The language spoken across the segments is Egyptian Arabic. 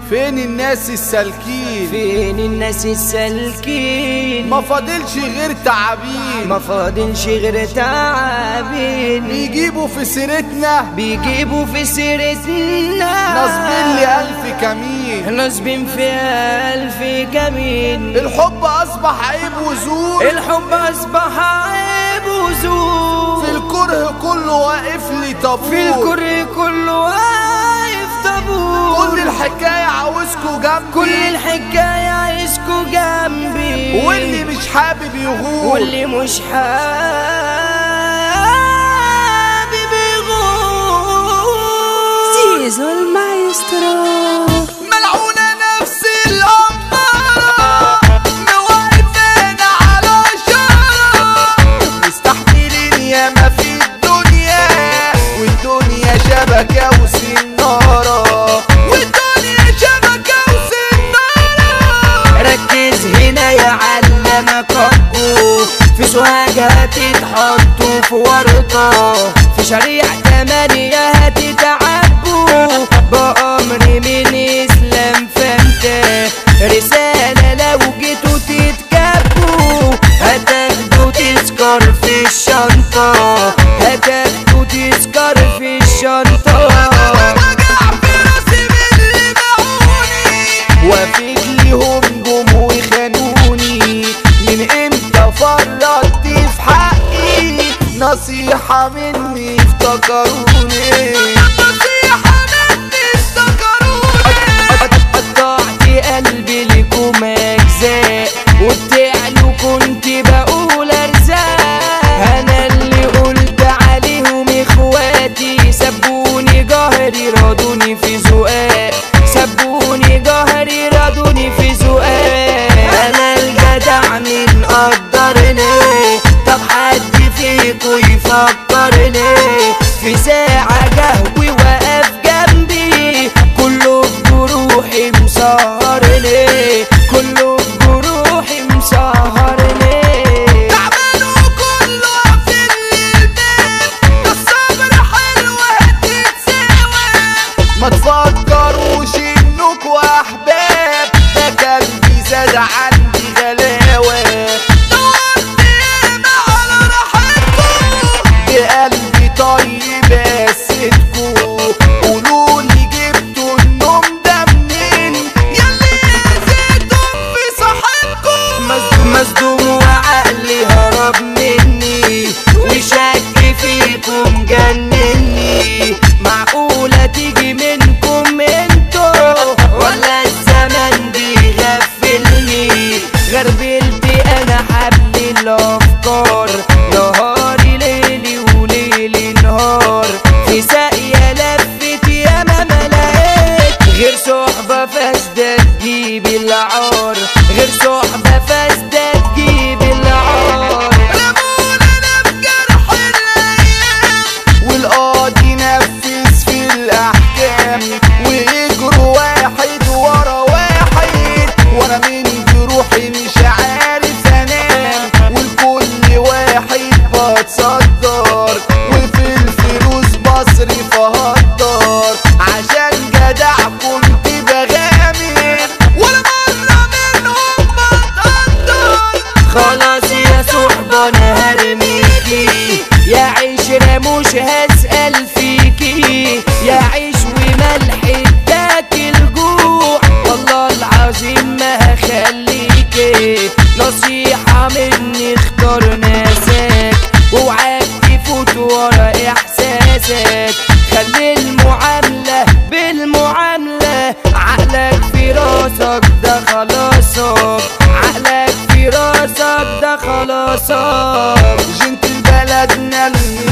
فين الناس السالكين فين الناس السالكين ما فاضلش غير تعابين ما فاضلش غير تعابين بيجيبوا في سيرتنا بيجيبوا في سيرتنا نصبين لي ألف كمين نصبين في ألف كمين الحب أصبح عيب وزور الحب أصبح عيب وزور في الكره كله واقف لي طابور في الكره كله واقف طابور كل الحكاية عاوزكوا جنبي كل الحكاية عايزكوا جنبي واللي مش حابب يغور واللي مش حابب يغور زيزو المايسترو ملعونة نفس الأمارة موقفين على شارة مستحملين ياما في الدنيا والدنيا شبكة وسنارة والدنيا شبكة وسنارة ركز هنا يا علمك ربه في سوهاج هتتحطوا في ورطة في شريع تمانية هتتعبوا بأمر من إسلام فانت رسالة لو جيتوا تتكبوا هتاخدوا تذكر في الشنطة هتاخدوا تذكر في الشنطة وجع في راسي من اللي باعوني وافق ليهم جم وخانوني من امتى فرطت في حقي نصيحة مني افتكروني نصيحة مني افتكروني قطعت قلبي لكم اجزاء وبتعلوا كنت بقول ارزاق انا اللي قلت عليهم اخواتي سبوني جهري رادوني في زقاق سبوني جهري رادوني في زقاق انا الجدع من قدرني طب حد فيكو يفكرني في ساعة جهوي وقف جنبي كله بجروحي مسهرني كله بجروحي مسهرني تعبان وكله في البيت ده الصبر حلو هتتساوى ما تفكروش انكوا احباب ده قلبي زاد عندي غلاوة دورت ياما على راحتكوا بقلبي طيب قاستكوا قولولي جبتوا النوم ده منين ياللي اذيتم في صحتكوا مصدوم وعقلي هرب مني وشك فيكم جنني معقولة تيجي منكم انتو ولا الزمن بيغفلني غربلت انا حبل الافكار نهاري ليلي وليلي نهار في ساقية لفت يا ما ملاقيت غير صحبة فاسدة تجيب العار غير صحبة فاسدة تجيب العار رمونا انا في جرح الايام والقاضي نفذ في الاحكام ويجروا واحد ورا واحد وانا من جروحي مش عارف انام والكل واحد بتصدر وفي الفلوس بصرف اهدر عشان جدع كنت بغامر ولا مرة منهم بتقدر خلاص يا صحبة انا هرميكي يا عشرة مش هسأل فيكي يا عيش وملح اداك الجوع والله العظيم ما هخليكي نصيحة مني اختار ناسك واوعاك تفوت ورا احساسك خلي المعاملة بالمعاملة عقلك في راسك ده خلاصك عقلك في راسك ده خلاصك جنت بلدنا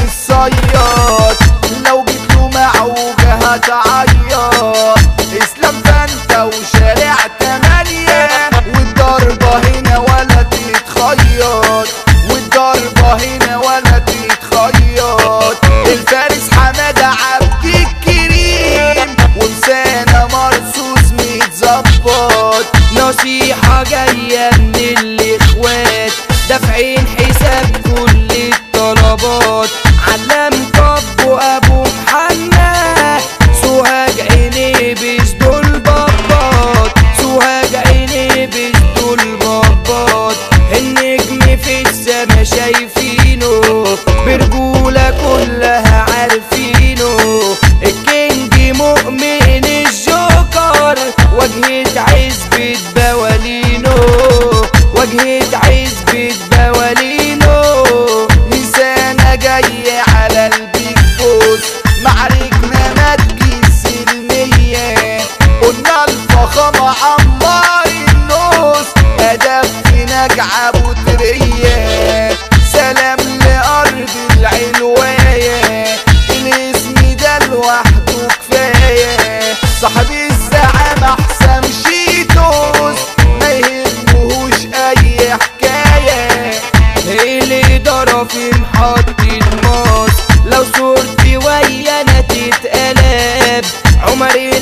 الصياد لو جيت له معوجة هتعيط اسلام فانت وشارع تمانية والضربة هنا ولا تتخيط والضربة هنا ولا تتخيط الفارس حمادة عبد الكريم ومسانة مرصوص متظبط نصيحة جاية من الإخوات دافعين حساب كل الطلبات علم طب وأبو محمد سوهاج عيني بيسدوا البابا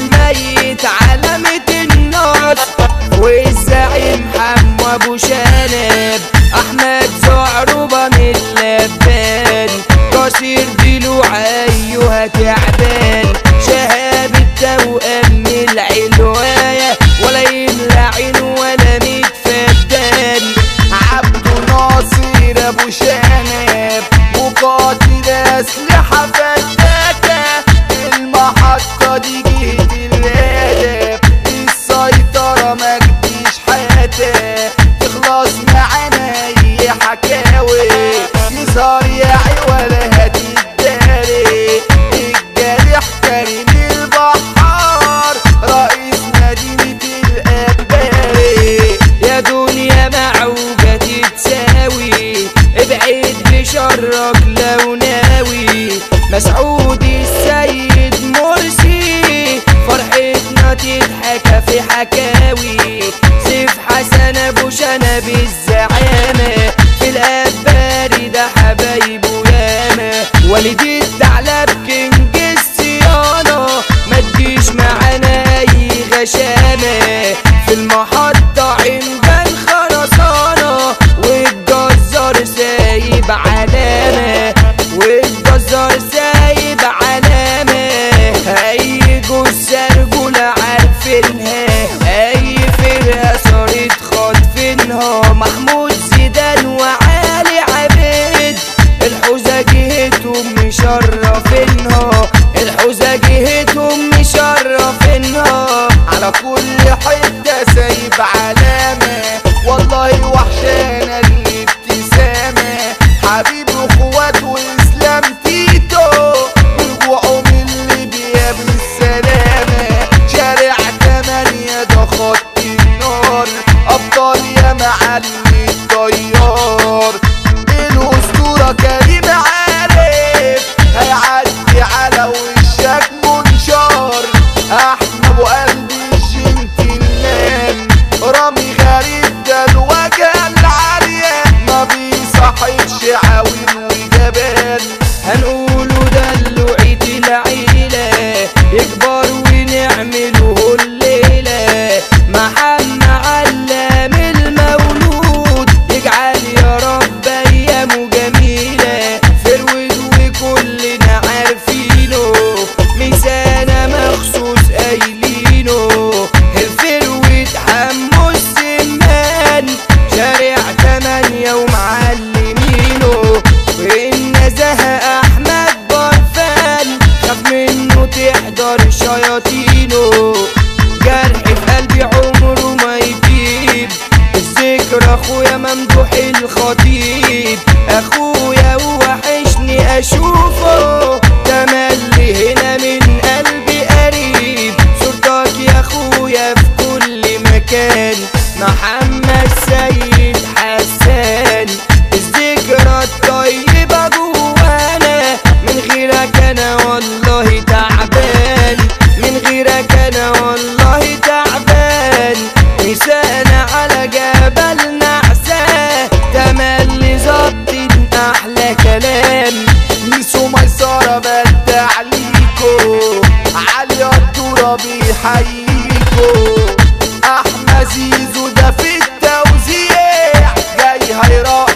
الميت علامة النار والزعيم حمو ابو شنب احمد زعربة من اللبان قصير ضلوع ايها تعبان شهاب التوأم من العلواية ولا يملى عين ولا متفدان عبد ناصر ابو شنب مقاتل اسلحه فتاكه المحطه دي جهه الهدف السيطره ما تجيش حياتها تخلص معانا اي حكاوي يظهر يا ولا هتداري الجارح كريم البحار رئيس مدينه الاباري يا دنيا معوجة تتساوي ابعد بشرك لو ناوي مسعود السيد مرسي فرحتنا تضحك في حكاوي سيف حسن ابو شنب الزعامة في الاباري ده حبايبه ياما والد الثعلب كينج الصيانة ما تجيش معانا اي غشامة في المحطة عمدان خرسانة والجزار سايب علامة والجزار سايب علامة اي جثة رجولة عارفينها اي فرقة صارت خاطفينها محمود زيدان وعلي عبيد الحوزة جهتهم مشرفينها الحوزة جهتهم مشرفينها على كل حتة سايب علامة والله وحشانا الابتسامة حبيب اخوات واسلام تيتو رجوعوا من ليبيا بالسلامة شارع تمانية ده خط النار ابطال يا معلم الطيار الاسطورة كريم عارف هيعدي على وشك منشار احمد ابو قلبي الجنتلمان رامي غريب ده الواجهة العالية ما بيصاحبش عاوين وجبان هنقوله دلوعة العيلة يكبر ونعمله الليلة محمد علام المولود يجعل يا رب أيامه جميلة فرود وكلنا عارفينه ميزانة مخصوص قايلينه الفروت حمو السمان شارع تمانية ومعلمينه والنزهة أحمد برفان خاف منه تحضر شياطينه جرح في قلبي عمره ما يطيب الذكر اخويا ممدوح الخطيب اخويا وحشني اشوفه تملي هنا من قلبي قريب صورتك يا اخويا في كل مكان محمد سيد حسان الذكرى الطيبة جوانا من غيرك انا والله تعبان من غيرك انا والله تعبان نسانا على جبل نعساه تملي ظبط احلى كلام ميسو ميسرة بدع ليكو علي الدورة بيحييكو احمد زيزو ده في التوزيع جاي هيرقص